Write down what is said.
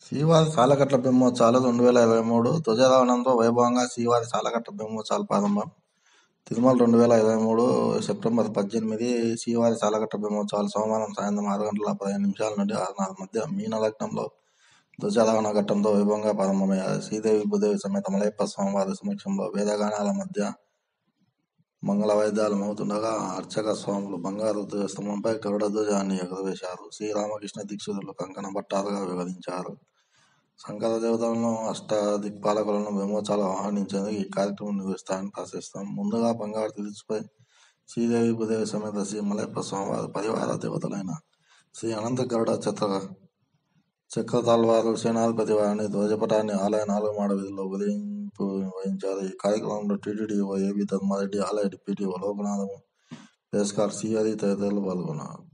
శ్రీవారి సాలకట్ల బ్రహ్మోత్సవాలు రెండు వేల ఇరవై మూడు ధ్వజారోహణంతో వైభవంగా శ్రీవారి సాలకట్ల బ్రహ్మోత్సవాలు ప్రారంభం తిరుమల రెండు వేల ఇరవై మూడు సెప్టెంబర్ పద్దెనిమిది శ్రీవారి సాలకట్ల బ్రహ్మోత్సవాలు సోమవారం సాయంత్రం ఆరు గంటల పదిహేను నిమిషాల నుండి ఆరున్నర మధ్య మీన లగ్నంలో ధ్వజారోహణ ఘట్టంతో వైభవంగా ప్రారంభమయ్యాయి శ్రీదేవి భూదేవి సమేత మలయప్ప స్వామివారి సమక్షంలో వేదగానాల మధ్య మంగళ వాయిద్యాలు మోగుతుండగా అర్చక స్వాములు బంగారు ధ్వజస్తంభంపై గరుడ ధ్వజాన్ని ఎగురవేశారు శ్రీరామకృష్ణ దీక్షితులు కంకణ భట్టారుగా వివరించారు శంకర దేవతలను అష్ట దిక్పాలకులను బ్రహ్మోత్సవాలు ఆహ్వానించేందుకు ఈ కార్యక్రమం నిర్వహిస్తారని ప్రశ్నిస్తాం ముందుగా బంగారు తిరుచుపై శ్రీదేవి భూదేవి సమేత శ్రీ మలయప్ప స్వామివారి పరివార దేవతలైన శ్రీ అనంత గరుడ చక్ర చక్రతాళ్వారు సేనాధిపతి వారిని ధ్వజపటాన్ని ఆలయ నాలుగు మాడ వీధిలో ఉదయింపు వహించారు ఈ కార్యక్రమంలో టీటీడీ ఏబి ధర్మారెడ్డి ఆలయ డిప్యూటీ లోకనాథము పేస్కార్ సిఆర్ఈ తదితరులు పాల్గొన్నారు